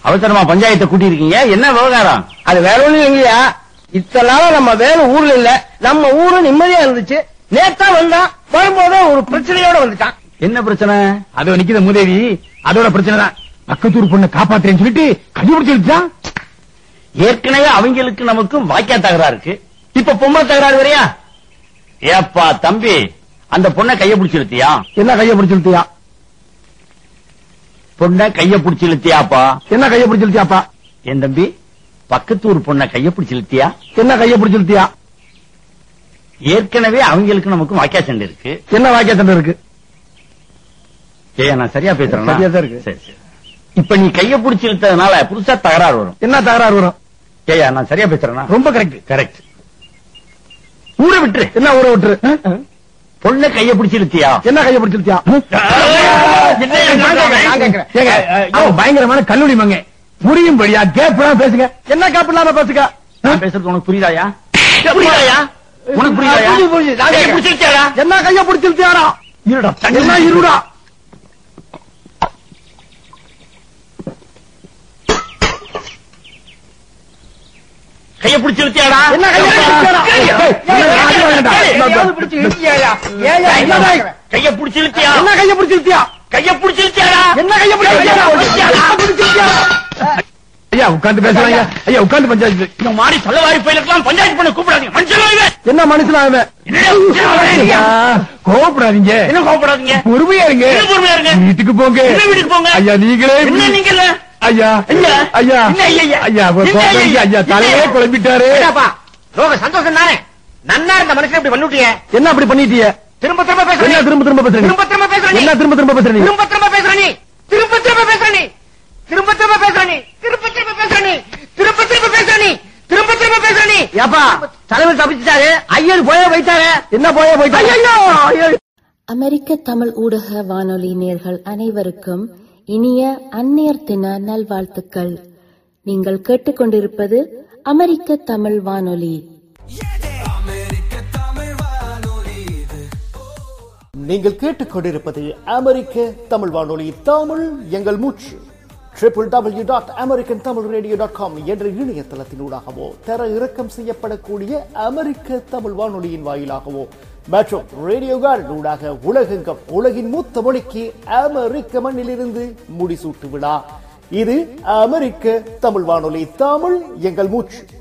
அவசரமா பஞ்சாயத்தை கூட்டி இருக்கீங்க என்ன விவகாரம் அது வேற ஒண்ணும் இல்லைங்கய்யா இத்தனை நாளா நம்ம வேலை ஊர்ல இல்ல நம்ம ஊரு நிம்மதியா இருந்துச்சு நேத்தா வந்தான் வரும்போது ஒரு பிரச்சனையோட வந்துட்டான் என்ன பிரச்சனை அதோ நிக்கிற மூதேவி அதோட பிரச்சனை தான் பக்கத்தூர் பொண்ணை காப்பாத்துறேன்னு சொல்லிட்டு கண்டுபிடிச்சிருச்சான் ஏற்கனவே அவங்களுக்கு நமக்கும் வாக்கியா தகராறு இருக்கு இப்ப பொம்மை தகராறு வரையா ஏப்பா தம்பி அந்த பொண்ணை கைய பிடிச்சு இழுத்தியா என்ன கைய பிடிச்சிருத்தியா பொண்ணை கைய பிடிச்சு இழுத்தியாப்பா என்ன கைய பிடிச்சிருத்தியாப்பா என் தம்பி பக்கத்தூர் பொண்ணை கைய பிடிச்சு இழுத்தியா என்ன கைய பிடிச்சிருத்தியா ஏற்கனவே அவங்களுக்கு நமக்கும் வாக்கியா சண்டை இருக்கு என்ன வாக்கிய சண்டை இருக்கு ஏய் நான் சரியா பேசுறேன் சரியா தான் இருக்கு. சரி சரி இப்ப நீ கைய பிடிச்சு இழுத்ததுனால புதுசா தகராறு வரும் என்ன தகராறு வரும் ஏயா நான் சரியா பேசுறேனா ரொம்ப கரெக்ட் கரெக்ட் ஊரை விட்டுரு என்ன ஊரை விட்டுரு பொண்ணை கைய பிடிச்சு இழுத்தியா என்ன கைய பிடிச்சிருத்தியா என்னய்யா சொல்றாங்க? நான் கேக்குறேன். ஏங்க, அவன் பயங்கரமான கல்லூரி மங்க புரியும்படியா கேப்லாம் பேசுங்க என்ன கேப் இல்லாம பேசுங்க நான் பேசுறது உனக்கு புரியுதாயா புரியுதாயா உனக்கு புரியுதாயா புரியுது, புரியுது. நான் கைய கேக்குறேன். பிடிச்சிருக்கியாடா என்ன கைய பிடிச்சிருத்தியாரா இருடா என்ன இருடா கைய பிடிச்சிருக்கியாடா என்ன கைய பிடிச்சிருக்கியாடா? ஏய், ஏய், அடி வாங்கடா. எதையாவது பிடிச்சு இழுக்கியாயா? ஏயா என்ன என்ன டேய்? கேக்குறேன்? கைய பிடிச்சிருக்கியா என்ன கைய பிடிச்சிருத்தியா கைய பிடிச்சிருக்கியாடா என்ன கைய பிடிச்சிருத்தியாரா என்ன பிடிச்சிருத்தியாரா? ஐயா உட்கார்ந்து பேசுறாங்க ஐயா உட்கார்ந்து பஞ்சாயத்து இந்த மாதிரி சொல்லவாரி போயிருக்கலாம் பஞ்சாயத்து பண்ண கூப்பிடாதீங்க மனுஷன் இவன். என்ன மனுஷனா அவன் என்னடா மனுஷனா அவன்? ஐயா, கோவப்படாதீங்க என்ன கோவப்படாதீங்க பொறுமையா இருங்க என்ன பொறுமையா இருங்க? வீட்டுக்கு போங்க என்ன வீட்டுக்கு போங்க? ஐயா நீங்களே என்ன நீங்க இல்ல ஐயா என்ன? ஐயா என்ன ஐயா, ஐயா? ஐயா என்ன கோபம் ஐயா? ஐயா தலையே என்ன? குழம்பிட்டாரு ஏடாப்பா, ரோக சந்தோஷம் தானே நன்னா இருந்த மனுஷன் இப்படி பண்ணிட்டீங்க என்ன அப்படி பண்ணிட்டீங்க திரும்ப திரும்ப என்ன பேசுறீங்க திரும்ப திரும்ப பேசுறீங்க திரும்ப திரும்ப பேசுற நீ. என்ன திரும்ப திரும்ப பேசுறீங்க திரும்ப திரும்ப பேசுற நீ திரும்ப திரும்ப பேசுற நீ திரும்ப திரும்ப பேசுற நீ திரும்ப திரும்ப பேசுற நீ திரும்ப திரும்ப பேசுற நீ திரும்ப திரும்ப பேசுற நீ ஏப்பா தலைவர் தப்பிச்சிட்டாரு ஐயர் போய வைத்தாரு என்ன போய போயிட்டாங்க ஐயோ அமெரிக்க தமிழ் ஊடக வானொலி நேர்கள் அனைவருக்கும் இனிய அந்நியர் தின நல்வாழ்த்துக்கள் நீங்கள் கேட்டுக்கொண்டிருப்பது அமெரிக்க தமிழ் வானொலி நீங்கள் கேட்டுக்கொண்டிருப்பது அமெரிக்க தமிழ் வானொலி தமிழ் எங்கள் மூச்சு triple W dot American Tamil radio dot com என்ற இணையதளத்தினூடாகவோ தர இறக்கம் செய்யப்படக்கூடிய அமெரிக்க தமிழ் வானொலியின் வாயிலாகவோ மற்றும் ரேடியோ கார்டன் ஊடாக உலகெங்கும் உலகின் மூத்த மொழிக்கு அமெரிக்க மண்ணிலிருந்து முடிசூட்டு விழா இது அமெரிக்க தமிழ் வானொலி தமிழ் எங்கள் மூச்சு